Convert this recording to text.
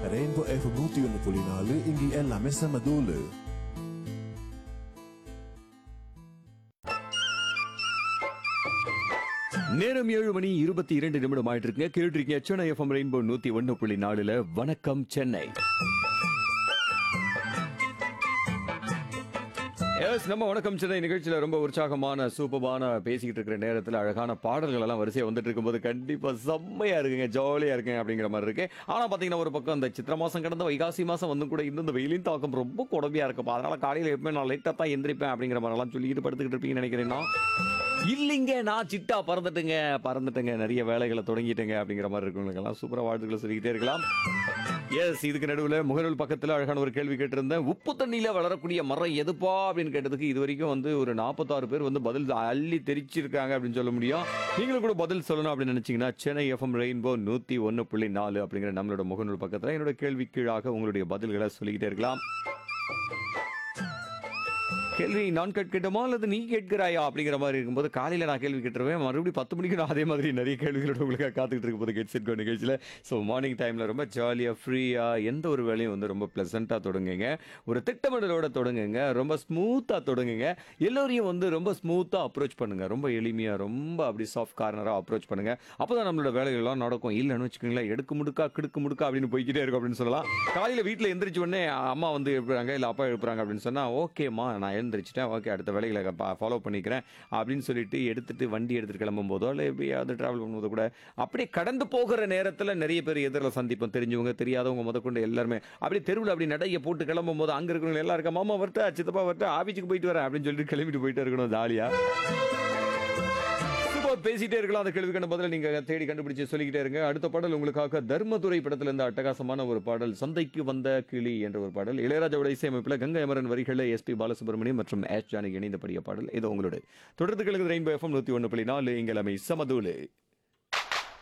Rainbow F நூத்தி ஒன்று புள்ளி நாலு இங்கே எல்லாமே செம தூளு நேரம் ஏழு மணி இருபத்தி இரண்டு நிமிடம் ஆயிட்டு இருக்குங்க கேட்டுருக்கீங்க சென்னை எஃப்எம் ரெயின்போ நூத்தி ஒன்னு புள்ளி நாலுல வணக்கம் சென்னை எஸ் நம்ம வணக்கம் சென்னை நிகழ்ச்சியில ரொம்ப உற்சாகமான சூப்பமான பேசிக்கிட்டு இருக்கிற நேரத்தில் அழகான பாடல்கள் எல்லாம் வரிசையா வந்துட்டு இருக்கும்போது கண்டிப்பா செம்மையா இருக்குங்க ஜாலியா இருக்குங்க அப்படிங்கிற மாதிரி இருக்கு ஆனா பாத்தீங்கன்னா ஒரு பக்கம் இந்த சித்திர மாசம் கடந்த வைகாசி மாசம் வந்து கூட இன்னும் இந்த வெயிலின் தாக்கம் ரொம்ப கொடுமையா இருக்குப்பா அதனால காலையில எப்பவுமே நான் லேட்டா தான் எந்திரிப்பேன் அப்படிங்கிற மாதிரி எல்லாம் சொல்லிட்டு படுத்துக்கிட்டு இருப்பீங்கன்னு நினைக்கிறேன் நான். இல்லைங்க நான் சிட்டா பறந்துட்டுங்க பறந்துட்டுங்க நிறைய வேலைகளை தொடங்கிட்டேங்க அப்படிங்கிற மாதிரி இருக்கவங்களுக்கெல்லாம் சூப்பரா வாழ்த்துக்களை சொல்லிக்கிட்டே இருக்கலாம் எஸ் இதுக்கு நடுவில் முகநூல் பக்கத்தில் அழகான ஒரு கேள்வி கேட்டிருந்தேன் உப்பு தண்ணியில வளரக்கூடிய மரம் எதுப்பா அப்படின்னு கேட்டதுக்கு இது வரைக்கும் வந்து ஒரு நாற்பத்தாறு பேர் வந்து பதில் அள்ளி தெரிச்சிருக்காங்க அப்படின்னு சொல்ல முடியும் நீங்களும் கூட பதில் சொல்லணும் அப்படின்னு நினைச்சீங்கன்னா சென்னை எஃப்எம் ரெயின்போ நூத்தி ஒன்னு புள்ளி நாலு அப்படிங்கிற நம்மளோட முகநூல் பக்கத்தில் என்னோட கேள்வி கீழாக உங்களுடைய பதில்களை சொல்லிக்கிட்டே இருக்கலாம் கேள்வி நான் கேட்கட்டுமா அல்லது நீ கேட்கிறாயா அப்படிங்கிற மாதிரி இருக்கும்போது காலையில் நான் கேள்வி கேட்டுருவேன் மறுபடியும் பத்து மணிக்கு நான் அதே மாதிரி நிறைய கேள்விகளோட உங்களுக்காக காத்துக்கிட்டு இருக்கும் போது கெட் செட் கோ நிகழ்ச்சியில் ஸோ மார்னிங் டைமில் ரொம்ப ஜாலியாக ஃப்ரீயாக எந்த ஒரு வேலையும் வந்து ரொம்ப ப்ளசண்ட்டாக தொடங்குங்க ஒரு திட்டமிடலோட தொடங்குங்க ரொம்ப ஸ்மூத்தாக தொடங்குங்க எல்லோரையும் வந்து ரொம்ப ஸ்மூத்தாக அப்ரோச் பண்ணுங்க ரொம்ப எளிமையாக ரொம்ப அப்படி சாஃப்ட் கார்னராக அப்ரோச் பண்ணுங்க அப்போ தான் நம்மளோட வேலைகள்லாம் நடக்கும் இல்லைன்னு வச்சுக்கோங்களேன் எடுக்கு முடுக்கா கிடுக்கு முடுக்கா அப்படின்னு போய்க்கிட்டே இருக்கும் அப்படின்னு சொல்லலாம் காலையில் வீட்டில் எந்திரிச்ச உடனே அம்மா வந்து எழுப்புறாங்க இல்லை அப்பா எழுப்புறாங்க அப்படின்னு சொன்னால் ஓகேம்மா நான் எழுந்திரிச்சிட்டேன் ஓகே அடுத்த வேலைகளை ஃபாலோ பண்ணிக்கிறேன் அப்படின்னு சொல்லிட்டு எடுத்துட்டு வண்டி எடுத்துட்டு கிளம்பும் போதோ இல்லை எப்படியாவது ட்ராவல் பண்ணும்போது கூட அப்படியே கடந்து போகிற நேரத்தில் நிறைய பேர் எதிரில் சந்திப்போம் தெரிஞ்சவங்க தெரியாதவங்க முதற்கொண்டு எல்லாருமே அப்படியே தெருவில் அப்படி நடைய போட்டு கிளம்பும் போது அங்கே இருக்கிறவங்க எல்லாம் இருக்க மாமா வரட்டா சித்தப்பா வரட்டா ஆஃபீஸுக்கு போயிட்டு வரேன் அப்படின்னு சொல்லிட்டு கிளம்பிட்டு போயிட்டு இருக்கணும் ஜாலியாக சூப்பர் பேசிட்டே இருக்கலாம் அந்த கேள்விக்கான பதில நீங்க தேடி கண்டுபிடிச்சு சொல்லிக்கிட்டே இருங்க அடுத்த பாடல் உங்களுக்காக தர்மதுரை படத்துல இருந்து அட்டகாசமான ஒரு பாடல் சந்தைக்கு வந்த கிளி என்ற ஒரு பாடல் இளையராஜாவோட இசையமைப்பில் கங்கை அமரன் வரிகளில் எஸ்பி பாலசுப்ரமணியம் மற்றும் எஸ் ஜானகி இணைந்த படிய பாடல் இது உங்களோட தொடர்ந்து கிழக்கு ரெயின்போ எஃப்எம் நூத்தி ஒன்று புள்ளி நாலு எங்கள் அமை சமதூலு